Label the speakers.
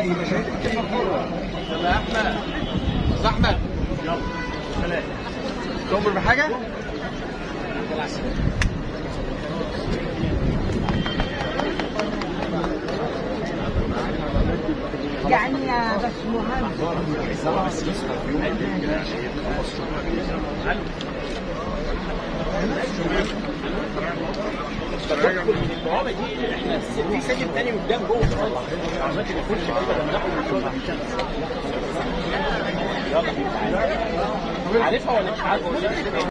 Speaker 1: يبقى شايف
Speaker 2: يلا يا احمد استاذ احمد يلا سلام تؤمر بحاجه؟
Speaker 3: يعني يا باشمهندس
Speaker 2: في سجن تاني قدام جوه عشان تخش كده عارفها ولا مش عارفها؟